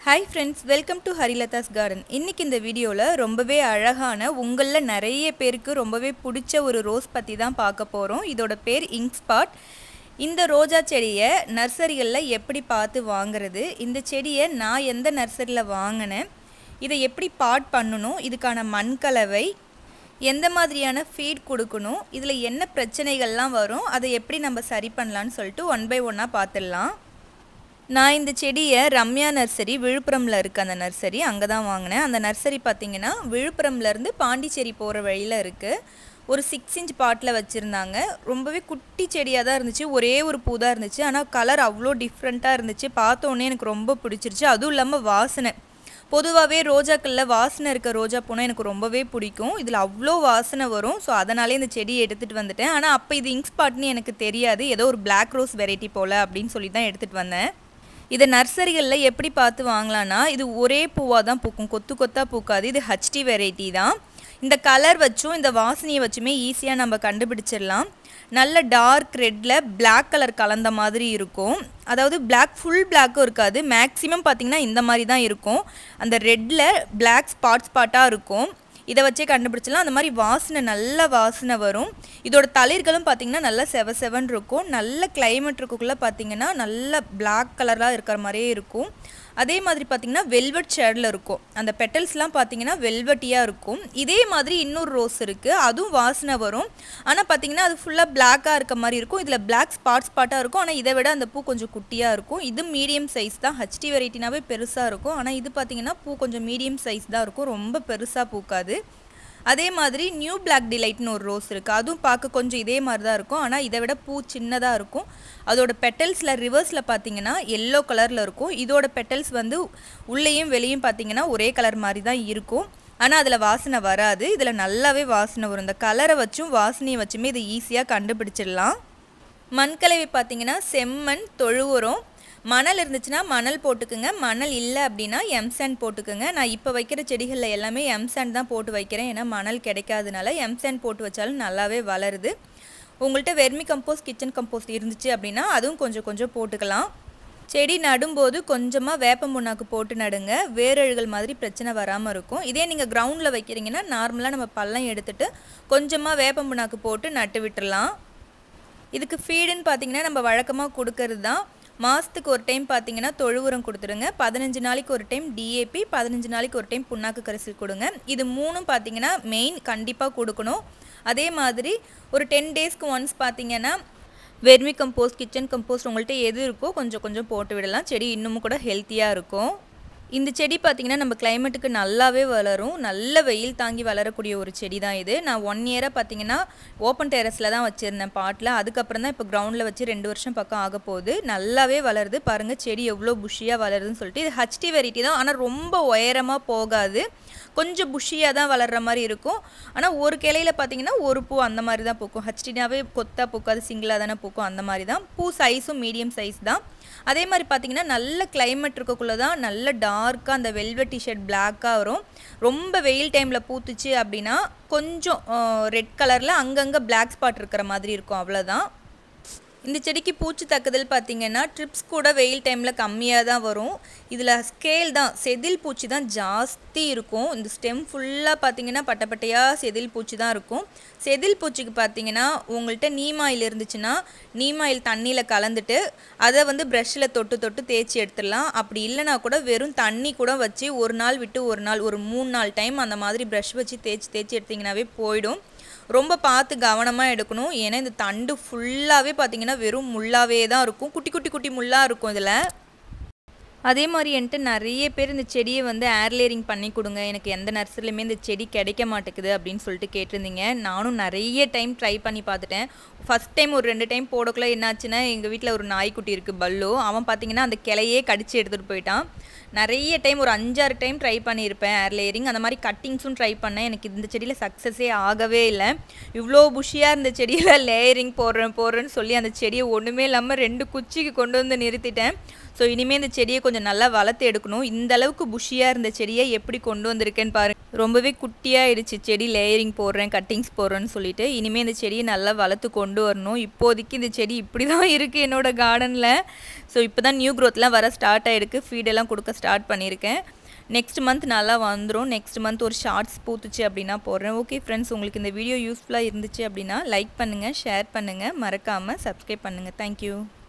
hi friends welcome to Harilatha's garden இன்றைக்கி இந்த வீடியோவில் ரொம்பவே அழகான உங்களில் நிறைய பேருக்கு ரொம்பவே பிடிச்ச ஒரு ரோஸ் பற்றி தான் பார்க்க போகிறோம் இதோட பேர் இங்க் ஸ்பாட் இந்த ரோஜா செடியை நர்சரிகளில் எப்படி பார்த்து வாங்குறது இந்த செடியை நான் எந்த நர்சரியில் வாங்கினேன் இதை எப்படி பாட் பண்ணணும் இதுக்கான மண் கலவை எந்த மாதிரியான ஃபீட் கொடுக்கணும் இதில் என்ன பிரச்சனைகள்லாம் வரும் அதை எப்படி நம்ம சரி பண்ணலான்னு சொல்லிட்டு ஒன் பை ஒன்னாக பார்த்துடலாம் நான் இந்த செடியை ரம்யா நர்சரி விழுப்புரமில் இருக்க அந்த நர்சரி அங்கே தான் வாங்கினேன் அந்த நர்சரி பார்த்திங்கன்னா விழுப்புரம்லேருந்து பாண்டிச்சேரி போகிற வழியில் இருக்குது ஒரு சிக்ஸ் இன்ச் பாட்டில் வச்சுருந்தாங்க ரொம்பவே குட்டி செடியாக தான் இருந்துச்சு ஒரே ஒரு பூ தான் இருந்துச்சு ஆனால் கலர் அவ்வளோ டிஃப்ரெண்ட்டாக இருந்துச்சு பார்த்தோன்னே எனக்கு ரொம்ப பிடிச்சிருச்சு அதுவும் இல்லாமல் வாசனை பொதுவாகவே ரோஜாக்களில் வாசனை இருக்க ரோஜா பூனா எனக்கு ரொம்பவே பிடிக்கும் இதில் அவ்வளோ வாசனை வரும் ஸோ அதனாலே இந்த செடியை எடுத்துகிட்டு வந்துட்டேன் ஆனால் அப்போ இது இங்க் ஸ்பாட்னு எனக்கு தெரியாது ஏதோ ஒரு பிளாக் ரோஸ் வெரைட்டி போல் அப்படின்னு சொல்லி தான் எடுத்துகிட்டு வந்தேன் இதை நர்சரிகளில் எப்படி பார்த்து வாங்கலான்னா இது ஒரே பூவாக தான் பூக்கும் கொத்து கொத்தாக பூக்காது இது ஹச்டி வெரைட்டி தான் இந்த கலர் வச்சும் இந்த வாசனையை வச்சுமே ஈஸியாக நம்ம கண்டுபிடிச்சிடலாம் நல்ல டார்க் ரெட்டில் பிளாக் கலர் கலந்த மாதிரி இருக்கும் அதாவது பிளாக் ஃபுல் பிளாக்கும் இருக்காது மேக்ஸிமம் பார்த்திங்கன்னா இந்த மாதிரி தான் இருக்கும் அந்த ரெட்டில் பிளாக் ஸ்பாட் ஸ்பாட்டாக இருக்கும் இதை வச்சே கண்டுபிடிச்சலாம் அந்த மாதிரி வாசனை நல்ல வாசனை வரும் இதோட தளிர்களும் பார்த்திங்கன்னா நல்லா செவ செவன் இருக்கும் நல்ல கிளைமேட் இருக்குள்ளே பார்த்திங்கன்னா நல்ல பிளாக் கலராக இருக்கிற மாதிரியே இருக்கும் அதே மாதிரி பார்த்திங்கன்னா வெல்வெட் ஷேடில் இருக்கும் அந்த பெட்டல்ஸ்லாம் பார்த்திங்கன்னா வெல்வெட்டியாக இருக்கும் இதே மாதிரி இன்னொரு ரோஸ் இருக்குது அதுவும் வாசனை வரும் ஆனால் பார்த்திங்கன்னா அது ஃபுல்லாக பிளாக்காக இருக்க மாதிரி இருக்கும் இதில் பிளாக் ஸ்பாட் ஸ்பாட்டாக இருக்கும் ஆனால் இதை விட அந்த பூ கொஞ்சம் குட்டியாக இருக்கும் இது மீடியம் சைஸ் தான் ஹச்டி வெரைட்டினாவே பெருசாக இருக்கும் ஆனால் இது பார்த்திங்கன்னா பூ கொஞ்சம் மீடியம் சைஸ் தான் இருக்கும் ரொம்ப பெருசாக பூக்காது அதே மாதிரி நியூ பிளாக் டிலைட்னு ஒரு ரோஸ் இருக்குது அதுவும் பார்க்க கொஞ்சம் இதே மாதிரி தான் இருக்கும் ஆனால் இதை விட பூ சின்னதாக இருக்கும் அதோட பெட்டல்ஸில் ரிவர்ஸில் பார்த்தீங்கன்னா எல்லோ கலரில் இருக்கும் இதோட பெட்டல்ஸ் வந்து உள்ளேயும் வெளியும் பார்த்தீங்கன்னா ஒரே கலர் மாதிரி தான் இருக்கும் ஆனால் அதில் வாசனை வராது இதில் நல்லாவே வாசனை வரும் இந்த கலரை வச்சும் வாசனையை வச்சுமே இதை ஈஸியாக கண்டுபிடிச்சிடலாம் மண்கலவை பார்த்தீங்கன்னா செம்மண் தொழு உரம் மணல் இருந்துச்சுன்னா மணல் போட்டுக்குங்க மணல் இல்லை அப்படின்னா எம்சாண்ட் போட்டுக்குங்க நான் இப்போ வைக்கிற செடிகளில் எல்லாமே எம்சாண்ட் தான் போட்டு வைக்கிறேன் ஏன்னா மணல் கிடைக்காதனால எம்சாண்ட் போட்டு வச்சாலும் நல்லாவே வளருது உங்கள்கிட்ட வெர்மி கம்போஸ்ட் கிச்சன் கம்போஸ்ட் இருந்துச்சு அப்படின்னா அதுவும் கொஞ்சம் கொஞ்சம் போட்டுக்கலாம் செடி நடும்போது கொஞ்சமாக வேப்ப முன்னாக்கு போட்டு நடுங்க வேரழுகள் மாதிரி பிரச்சனை வராமல் இருக்கும் இதே நீங்கள் கிரவுண்டில் வைக்கிறீங்கன்னா நார்மலாக நம்ம பள்ளம் எடுத்துகிட்டு கொஞ்சமாக வேப்ப முன்னாக்கு போட்டு நட்டு விட்டுடலாம் இதுக்கு ஃபீடுன்னு பார்த்தீங்கன்னா நம்ம வழக்கமாக கொடுக்கறது தான் மாதத்துக்கு ஒரு டைம் பார்த்தீங்கன்னா தொழு உரம் கொடுத்துருங்க பதினஞ்சு நாளைக்கு ஒரு டைம் டிஏபி பதினஞ்சு நாளைக்கு ஒரு டைம் புண்ணாக்கு கரிசல் கொடுங்க இது மூணும் பார்த்தீங்கன்னா மெயின் கண்டிப்பாக கொடுக்கணும் அதே மாதிரி ஒரு டென் டேஸ்க்கு ஒன்ஸ் பார்த்தீங்கன்னா வெர்மி கம்போஸ்ட் கிச்சன் கம்போஸ்ட் உங்கள்கிட்ட எது இருக்கோ கொஞ்சம் கொஞ்சம் போட்டு விடலாம் செடி இன்னமும் கூட ஹெல்த்தியாக இருக்கும் இந்த செடி பார்த்திங்கன்னா நம்ம கிளைமேட்டுக்கு நல்லாவே வளரும் நல்ல வெயில் தாங்கி வளரக்கூடிய ஒரு செடி தான் இது நான் ஒன் இயராக பார்த்தீங்கன்னா ஓப்பன் டெரஸில் தான் வச்சுருந்தேன் பாட்டில் அதுக்கப்புறம் தான் இப்போ கிரவுண்டில் வச்சு ரெண்டு வருஷம் பக்கம் ஆக போகுது நல்லாவே வளருது பாருங்கள் செடி எவ்வளோ புஷியாக வளருதுன்னு சொல்லிட்டு இது ஹச்டி வெரைட்டி தான் ஆனால் ரொம்ப உயரமாக போகாது கொஞ்சம் புஷியாக தான் வளர்கிற மாதிரி இருக்கும் ஆனால் ஒரு கிளையில் பார்த்தீங்கன்னா ஒரு பூ அந்த மாதிரி தான் பூக்கும் ஹச்டினாவே கொத்தா பூக்காது சிங்கிளாக தானே பூக்கும் அந்த மாதிரி தான் பூ சைஸும் மீடியம் சைஸ் தான் அதே மாதிரி பார்த்தீங்கன்னா நல்ல கிளைமேட் இருக்கக்குள்ளே தான் நல்ல டார்க்காக அந்த வெல்வெட் டிஷர்ட் பிளாக்காக வரும் ரொம்ப வெயில் டைமில் பூத்துச்சு அப்படின்னா கொஞ்சம் ரெட் கலரில் அங்கங்கே பிளாக் ஸ்பாட் இருக்கிற மாதிரி இருக்கும் அவ்வளோதான் இந்த செடிக்கு பூச்சி தாக்குதல் பார்த்திங்கன்னா ட்ரிப்ஸ் கூட வெயில் டைமில் கம்மியாக தான் வரும் இதில் ஸ்கேல் தான் செதில் பூச்சி தான் ஜாஸ்தி இருக்கும் இந்த ஸ்டெம் ஃபுல்லாக பார்த்திங்கன்னா பட்டப்பட்டையாக செதில் பூச்சி தான் இருக்கும் செதில் பூச்சிக்கு பார்த்திங்கன்னா உங்கள்கிட்ட நீமாயில் இருந்துச்சுன்னா நீமாயில் தண்ணியில் கலந்துட்டு அதை வந்து ப்ரஷ்ஷில் தொட்டு தொட்டு தேய்ச்சி எடுத்துடலாம் அப்படி இல்லைனா கூட வெறும் தண்ணி கூட வச்சு ஒரு நாள் விட்டு ஒரு நாள் ஒரு மூணு நாள் டைம் அந்த மாதிரி ப்ரஷ் வச்சு தேய்ச்சி தேய்ச்சி எடுத்திங்கனாவே போயிடும் ரொம்ப பார்த்து கவனமாக எடுக்கணும் ஏன்னா இந்த தண்டு ஃபுல்லாகவே பார்த்திங்கன்னா வெறும் முள்ளாவே தான் இருக்கும் குட்டி குட்டி குட்டி முள்ளாக இருக்கும் இதில் அதே மாதிரி என்கிட்ட நிறைய பேர் இந்த செடியை வந்து ஏர்லேரிங் பண்ணி கொடுங்க எனக்கு எந்த நர்சரிலையுமே இந்த செடி கிடைக்க மாட்டேங்குது அப்படின்னு சொல்லிட்டு கேட்டிருந்தீங்க நானும் நிறைய டைம் ட்ரை பண்ணி பார்த்துட்டேன் ஃபஸ்ட் டைம் ஒரு ரெண்டு டைம் போடக்குள்ள என்னாச்சுன்னா எங்கள் வீட்டில் ஒரு நாய்க்குட்டி இருக்குது பல்லு அவன் பார்த்தீங்கன்னா அந்த கிளையே கடிச்சு எடுத்துகிட்டு போயிட்டான் நிறைய டைம் ஒரு அஞ்சாறு டைம் ட்ரை பண்ணியிருப்பேன் ஏர் லேயரிங் அந்த மாதிரி கட்டிங்ஸும் ட்ரை பண்ணேன் எனக்கு இந்த செடியில் சக்ஸஸே ஆகவே இல்லை இவ்வளோ புஷியாக இருந்த செடியில் லேயரிங் போடுறேன் போடுறேன்னு சொல்லி அந்த செடியை ஒன்றுமே இல்லாமல் ரெண்டு குச்சிக்கு கொண்டு வந்து நிறுத்திட்டேன் ஸோ இனிமேல் இந்த செடியை கொஞ்சம் நல்லா வளர்த்து எடுக்கணும் இந்த அளவுக்கு புஷியாக இருந்த செடியை எப்படி கொண்டு வந்திருக்கேன்னு பாருங்க ரொம்பவே குட்டியாகிடுச்சு செடி லேயரிங் போடுறேன் கட்டிங்ஸ் போடுறேன்னு சொல்லிட்டு இனிமேல் இந்த செடியை நல்லா வளர்த்து கொண்டு வரணும் இப்போதைக்கு இந்த செடி இப்படி தான் இருக்குது என்னோடய கார்டனில் ஸோ இப்போ தான் நியூ க்ரோத்லாம் வர ஸ்டார்ட் ஆகிருக்கு ஃபீடெல்லாம் கொடுக்க ஸ்டார்ட் பண்ணியிருக்கேன் நெக்ஸ்ட் மந்த் நல்லா வந்துடும் நெக்ஸ்ட் மந்த் ஒரு ஷார்ட்ஸ் பூத்துச்சு அப்படின்னா போடுறேன் ஓகே ஃப்ரெண்ட்ஸ் உங்களுக்கு இந்த வீடியோ யூஸ்ஃபுல்லாக இருந்துச்சு அப்படின்னா லைக் பண்ணுங்கள் ஷேர் பண்ணுங்கள் மறக்காமல் சப்ஸ்கிரைப் பண்ணுங்கள் தேங்க்யூ